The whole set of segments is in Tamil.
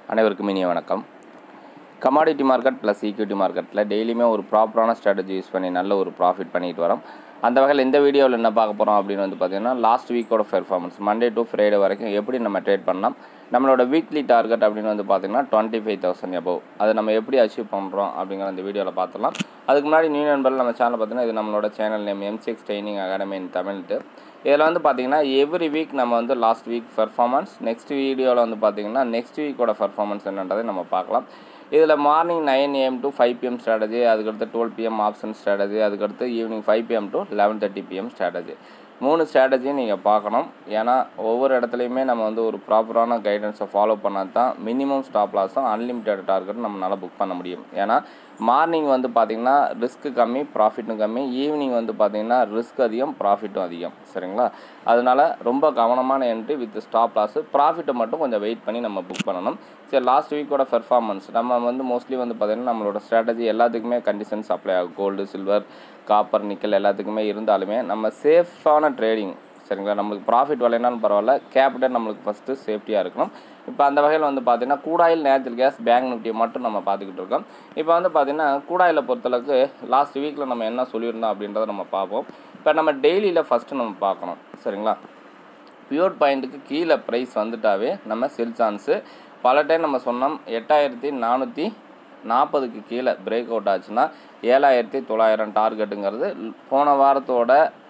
அனைவருக்கும் இனிய வணக்கம் கமாடிட்டி மார்க்கெட் ப்ளஸ் ஈக்விட்டி மார்க்கெட்டில் டெய்லியுமே ஒரு ப்ராப்பரான ஸ்ட்ராட்டஜி யூஸ் பண்ணி நல்ல ஒரு ப்ராஃபிட் பண்ணிட்டு வரோம் அந்த வகையில் இந்த வீடியோவில் என்ன பார்க்க போகிறோம் அப்படின்னு வந்து பார்த்தீங்கன்னா லாஸ்ட் வீக்கோட பெர்ஃபார்மன்ஸ் மண்டே டு ஃப்ரைடே வரைக்கும் எப்படி நம்ம ட்ரேட் பண்ணலாம் நம்மளோட வீக்லி டார்கெட் அப்படின்னு வந்து பார்த்தீங்கன்னா டுவெண்ட்டி ஃபைவ் தௌசண்ட் எபோவ் அதை நம்ம எப்படி அச்சீவ் பண்ணுறோம் அப்படிங்கிற இந்த வீடியோவில் பார்த்துலாம் அதுக்கு முன்னாடி நியூ நண்பர்கள் நம்ம சேனல் பார்த்தீங்கன்னா இது நம்மளோட channel name MCX training academy in தமிழ்ட்டு இதில் வந்து பார்த்தீங்கன்னா எவ்ரி வீக் நம்ம வந்து லாஸ்ட் வீக் பெர்ஃபார்மன்ஸ் நெக்ஸ்ட் வீடியோவில் வந்து பார்த்தீங்கன்னா நெக்ஸ்ட் வீக்கோட பெர்ஃபார்மன்ஸ் என்னன்றதை நம்ம பார்க்கலாம் இதில் morning nine AM to five PM strategy அதுக்கடுத்து டுவெல் பிஎம் ஆப்ஷன் ஸ்ட்ராட்டஜி அதுக்கடுத்து evening five PM to eleven thirty PM strategy மூணு ஸ்ட்ராட்டஜியும் நீங்கள் பார்க்கணும் ஏன்னா ஒவ்வொரு இடத்துலையுமே நம்ம வந்து ஒரு ப்ராப்பரான கைடன்ஸை ஃபாலோ பண்ணால் தான் மினிமம் ஸ்டாப் லாஸும் அன்லிமிட்டெட் டார்கெட் நம்மளால் புக் பண்ண முடியும் ஏன்னா மார்னிங் வந்து பார்த்திங்கன்னா ரிஸ்க்கு கம்மி ப்ராஃபிட்டும் கம்மி ஈவினிங் வந்து பார்த்திங்கன்னா ரிஸ்க் அதிகம் ப்ராஃபிட்டும் அதிகம் சரிங்களா அதனால் ரொம்ப கவனமான என்ட்ரி வித் ஸ்டாப் லாஸு ப்ராஃபிட்டை மட்டும் கொஞ்சம் வெயிட் பண்ணி நம்ம புக் பண்ணணும் சரி லாஸ்ட் வீக்கோட பெர்ஃபார்மன்ஸ் நம்ம வந்து மோஸ்ட்லி வந்து பார்த்திங்கன்னா நம்மளோட ஸ்ட்ராட்டஜி எல்லாத்துக்குமே கண்டிஷன்ஸ் அப்ளை ஆகும் கோல்டு சில்வர் காப்பர் நிக்கல் எல்லாத்துக்குமே இருந்தாலுமே நம்ம சேஃபான ட்ரேடிங் சரிங்களா நம்மளுக்கு ப்ராஃபிட் வரலைனாலும் பரவாயில்ல கேபிட்டல் நம்மளுக்கு ஃபஸ்ட்டு சேஃப்டியாக இருக்கணும் இப்போ அந்த வகையில் வந்து பார்த்திங்கன்னா கூடாயில் நேச்சுரல் கேஸ் பேங்க் நிஃப்டியை மட்டும் நம்ம பார்த்துக்கிட்டு இருக்கோம் இப்போ வந்து பார்த்திங்கன்னா கூடாயில் பொறுத்தளவுக்கு லாஸ்ட் வீக்கில் நம்ம என்ன சொல்லியிருந்தோம் அப்படின்றத நம்ம பார்ப்போம் இப்போ நம்ம டெய்லியில் ஃபஸ்ட்டு நம்ம பார்க்கணும் சரிங்களா பியூர் பாயிண்ட்டுக்கு கீழே ப்ரைஸ் வந்துட்டாவே நம்ம செல் சான்ஸு பல டைம் நம்ம சொன்னோம் எட்டாயிரத்தி நானூற்றி நாற்பதுக்கு கீழே பிரேக் அவுட் ஆச்சுன்னா ஏழாயிரத்தி தொள்ளாயிரம் டார்கெட்டுங்கிறது போன வாரத்தோட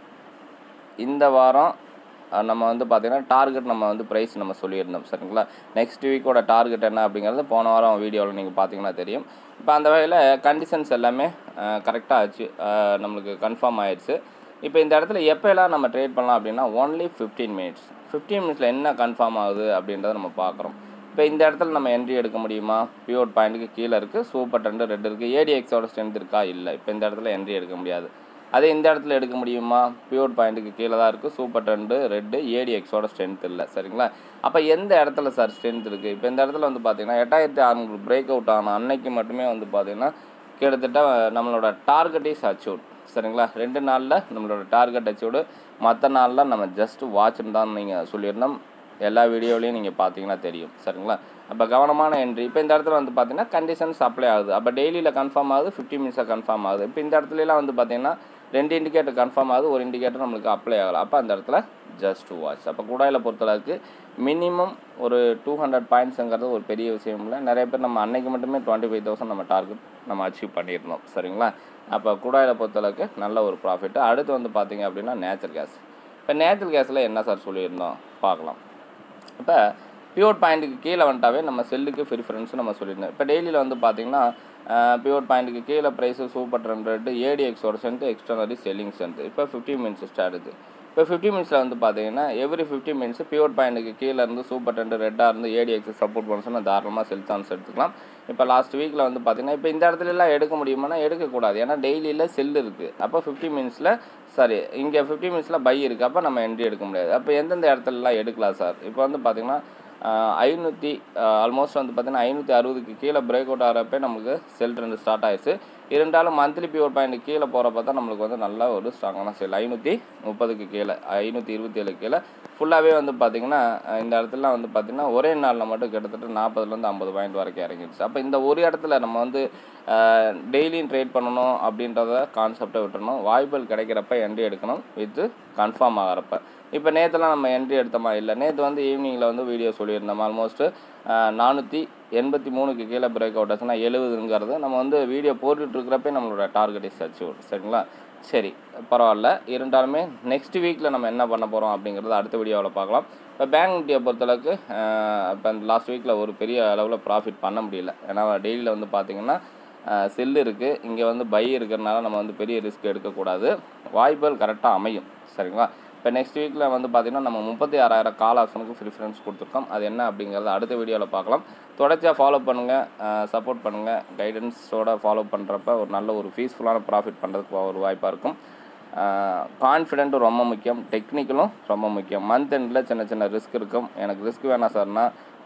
இந்த வாரம் நம்ம வந்து பார்த்திங்கன்னா டார்கெட் நம்ம வந்து ப்ரைஸ் நம்ம சொல்லியிருந்தோம் சரிங்களா நெக்ஸ்ட் வீக்கோட டார்கெட் என்ன அப்படிங்கிறது போன வாரம் வீடியோவில் நீங்கள் பார்த்தீங்கன்னா தெரியும் இப்போ அந்த வகையில் கண்டிஷன்ஸ் எல்லாமே கரெக்டாக ஆச்சு நம்மளுக்கு கன்ஃபார்ம் ஆயிடுச்சு இப்போ இந்த இடத்துல எப்போல்லாம் நம்ம ட்ரேட் பண்ணலாம் அப்படின்னா ஒன்லி ஃபிஃப்டீன் மினிட்ஸ் ஃபிஃப்டீன் மினிட்ஸில் என்ன கன்ஃபார்ம் ஆகுது அப்படின்றத நம்ம பார்க்குறோம் இப்போ இந்த இடத்துல நம்ம என்ட்ரி எடுக்க முடியுமா பியூர் பாயிண்ட்டுக்கு கீழே இருக்குது சூப்பர் டெண்டு ரெட் இருக்குது ஏடிஎக்ஸோட ஸ்ட்ரென்த் இருக்கா இல்லை இப்போ இந்த இடத்துல என்ட்ரி எடுக்க முடியாது அதே இந்த இடத்துல எடுக்க முடியுமா பியூர் பாயிண்ட்டுக்கு கீழே தான் இருக்குது சூப்பர் டெண்டு ரெட்டு ஏடிஎக்ஸோட ஸ்ட்ரென்த் இல்லை சரிங்களா அப்போ எந்த இடத்துல சார் ஸ்ட்ரென்த் இருக்குது இப்போ இந்த இடத்துல வந்து பார்த்தீங்கன்னா எட்டாயிரத்தி அறநூறு பிரேக் அவுட் ஆன அன்னைக்கு மட்டுமே வந்து பார்த்தீங்கன்னா கிட்டத்தட்ட நம்மளோட டார்கெட் இஸ் அச்சீவ்ட் சரிங்களா ரெண்டு நாளில் நம்மளோட டார்கெட் அச்சீவ்டு மற்ற நாளில் நம்ம ஜஸ்ட் வாட்ச்னு தான் நீங்கள் சொல்லியிருந்தோம் எல்லா வீடியோலையும் நீங்கள் பார்த்தீங்கன்னா தெரியும் சரிங்களா அப்போ கவனமான என்ட்ரி இப்போ இந்த இடத்துல வந்து பார்த்தீங்கன்னா கண்டிஷன்ஸ் அப்ளை ஆகுது அப்போ டெய்லியில் கன்ஃபார்ம் ஆகுது ஃபிஃப்டி மினிட்ஸாக கன்ஃபார்ம் ஆகுது இப்போ இந்த இடத்துலலாம் வந்து பார்த்தீங்கன்னா ரெண்டு இண்டிகேட்டர் கன்ஃபார்ம் ஆகுது ஒரு இண்டிகேட்டர் நம்மளுக்கு அப்ளை ஆகலை அப்போ அந்த இடத்துல ஜஸ்ட் வாட்ச் அப்போ கூடாயில் பொறுத்தளவுக்கு மினிமம் ஒரு டூ ஹண்ட்ரட் பாயிண்ட்ஸுங்கிறது ஒரு பெரிய விஷயம் இல்லை நிறைய பேர் நம்ம அன்னைக்கு மட்டுமே டுவெண்ட்டி ஃபைவ் தௌசண்ட் நம்ம டார்கெட் நம்ம அச்சீவ் பண்ணியிருந்தோம் சரிங்களா அப்போ கூடாயில் பொறுத்தளவுக்கு நல்ல ஒரு ப்ராஃபிட் அடுத்து வந்து பார்த்தீங்க அப்படின்னா நேச்சுரல் கேஸ் இப்போ நேச்சுரல் கேஸில் என்ன சார் சொல்லியிருந்தோம் பார்க்கலாம் இப்போ பியூர் பாயிண்ட்டுக்கு கீழே வந்துட்டாவே நம்ம செல்லுக்கு ப்ரிஃபரன்ஸ் நம்ம சொல்லியிருந்தோம் இப்போ டெய்லியில் வந்து பார்த்தீங்கன்னா பியூர் பாயிண்ட்டுக்கு கீழே ப்ரைஸு சூப்பர் ஹண்ட்ரட் ஏடிஎக்ஸோட ஸ்ட்ரென்த்து எக்ஸ்டர்னரி செல்லிங் ஸ்ட்ரென்த்து இப்போ ஃபிஃப்டி மினிட்ஸ் ஸ்டார்ட் இப்போ ஃபிஃப்டி மினிட்ஸில் வந்து பார்த்தீங்கன்னா எவ்ரி ஃபிஃப்டி மினிட்ஸ் பியூர் பாயிண்ட்டுக்கு கீழே இருந்து சூப்பர் டென்ட் ரெட்டாக இருந்து ஏடிஎக்ஸ் சப்போர்ட் பண்ண தாராளமாக செல் சான்ஸ் எடுத்துக்கலாம் இப்போ லாஸ்ட் வீக்கில் வந்து பார்த்தீங்கன்னா இப்போ இந்த இடத்துல எல்லாம் எடுக்க முடியுமானா எடுக்கக்கூடாது ஏன்னா டெய்லியில் செல் இருக்குது அப்போ ஃபிஃப்டி மினிட்ஸில் சாரி இங்கே ஃபிஃப்டி மினிட்ஸில் பை இருக்குது அப்போ நம்ம என்ட்ரி எடுக்க முடியாது அப்போ எந்தெந்த இடத்துலலாம் எடுக்கலாம் சார் இப்போ வந்து பார்த்திங்கன்னா ஐநூற்றி ஆல்மோஸ்ட் வந்து பார்த்திங்கன்னா ஐநூற்றி அறுபதுக்கு கீழே பிரேக் அவுட் ஆகிறப்ப நமக்கு செல் ட்ரெண்ட் ஸ்டார்ட் ஆயிடுச்சு இருந்தாலும் மந்த்லி பியூர் பாயிண்ட் கீழே போகிறப்ப தான் நம்மளுக்கு வந்து நல்ல ஒரு ஸ்ட்ராங்கான செல் ஐநூற்றி முப்பதுக்கு கீழே ஐநூற்றி இருபத்தி ஏழு கீழே ஃபுல்லாகவே வந்து பார்த்திங்கன்னா இந்த இடத்துல வந்து பார்த்திங்கன்னா ஒரே நாளில் மட்டும் கிட்டத்தட்ட நாற்பதுலேருந்து ஐம்பது பாயிண்ட் வரைக்கும் இறங்கிடுச்சு அப்போ இந்த ஒரு இடத்துல நம்ம வந்து டெய்லியும் ட்ரேட் பண்ணணும் அப்படின்றத கான்செப்டை விட்டுறணும் வாய்ப்புகள் கிடைக்கிறப்ப என்ட்ரி எடுக்கணும் வித்து கன்ஃபார்ம் ஆகிறப்ப இப்போ நேற்றுலாம் நம்ம என்ட்ரி எடுத்தோமா இல்லை நேற்று வந்து ஈவினிங்கில் வந்து வீடியோ சொல்லியிருந்தோம் ஆல்மோஸ்ட்டு நானூற்றி எண்பத்தி மூணுக்கு கீழே பிரேக் அவுட் ஆச்சுன்னா எழுபதுங்கிறது நம்ம வந்து வீடியோ போட்டுட்ருக்கிறப்பே நம்மளோட டார்கெட் இஸ் அச்சீவ் சரிங்களா சரி பரவாயில்ல இருந்தாலுமே நெக்ஸ்ட் வீக்கில் நம்ம என்ன பண்ண போகிறோம் அப்படிங்கிறத அடுத்த வீடியோவில் பார்க்கலாம் இப்போ பேங்க் நிஃப்டியை பொறுத்தளவுக்கு இப்போ லாஸ்ட் வீக்கில் ஒரு பெரிய அளவில் ப்ராஃபிட் பண்ண முடியல ஏன்னா டெய்லியில் வந்து பார்த்திங்கன்னா செல்லு இருக்குது இங்கே வந்து பை இருக்கிறனால நம்ம வந்து பெரிய ரிஸ்க் எடுக்கக்கூடாது வாய்ப்புகள் கரெக்டாக அமையும் சரிங்களா இப்போ நெக்ஸ்ட் வீக்கில் வந்து பார்த்திங்கன்னா நம்ம முப்பத்தி ஆறாயிரம் கால் ஆப்ஷனுக்கு ப்ரிஃபரன்ஸ் கொடுத்துருக்கோம் அது என்ன அப்படிங்கிறத அடுத்த வீடியோவில் பார்க்கலாம் தொடர்ச்சியாக ஃபாலோ பண்ணுங்கள் சப்போர்ட் பண்ணுங்கள் கைடன்ஸோட ஃபாலோ பண்ணுறப்ப ஒரு நல்ல ஒரு பீஸ்ஃபுல்லான ப்ராஃபிட் பண்ணுறதுக்கு ஒரு வாய்ப்பாக இருக்கும் கான்ஃபிடென்ட்டும் ரொம்ப முக்கியம் டெக்னிக்கலும் ரொம்ப முக்கியம் மந்த் எண்டில் சின்ன சின்ன ரிஸ்க் இருக்கும் எனக்கு ரிஸ்க் வேணாம் சார்னா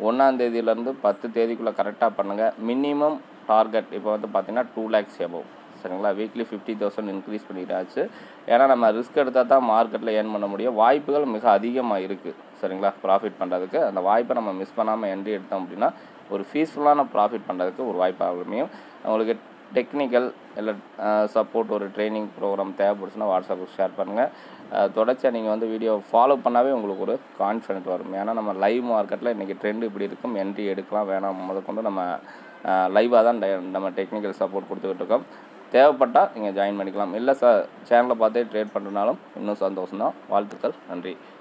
ஒன்றாந்தேதியிலேருந்து பத்து தேதிக்குள்ளே கரெக்டாக பண்ணுங்கள் மினிமம் டார்கெட் இப்போ வந்து பார்த்திங்கன்னா டூ லேக்ஸ் எபோவ் சரிங்களா வீக்லி ஃபிஃப்டி தௌசண்ட் இன்க்ரீஸ் பண்ணிட்டாச்சு ஏன்னா நம்ம ரிஸ்க் எடுத்தால் தான் மார்க்கெட்டில் ஏர்ன் பண்ண முடியும் வாய்ப்புகள் மிக அதிகமாக இருக்குது சரிங்களா ப்ராஃபிட் பண்ணுறதுக்கு அந்த வாய்ப்பை நம்ம மிஸ் பண்ணாமல் என்ட்ரி எடுத்தோம் அப்படின்னா ஒரு ஃபீஸ்ஃபுல்லான ப்ராஃபிட் பண்ணுறதுக்கு ஒரு வாய்ப்பாக அமையும் உங்களுக்கு டெக்னிக்கல் இல்லை சப்போர்ட் ஒரு ட்ரைனிங் ப்ரோக்ராம் தேவைப்படுச்சுன்னா வாட்ஸ்அப்புக்கு ஷேர் பண்ணுங்கள் தொடர்ச்சியாக நீங்கள் வந்து வீடியோ ஃபாலோ பண்ணாவே உங்களுக்கு ஒரு கான்ஃபிடென்ட் வரும் ஏன்னா நம்ம லைவ் மார்க்கெட்டில் இன்றைக்கி ட்ரெண்ட் இப்படி இருக்கும் என்ட்ரி எடுக்கலாம் வேணாம் முதற்கொண்டு நம்ம லைவாக தான் டை- நம்ம டெக்னிக்கல் சப்போர்ட் கொடுத்துக்கிட்டு இருக்கோம் தேவைப்பட்டால் நீங்கள் ஜாயின் பண்ணிக்கலாம் இல்லை சார் சேனலை பார்த்தே ட்ரேட் பண்ணுறதுனாலும் இன்னும் சந்தோஷம் தான் வாழ்த்துக்கள் நன்றி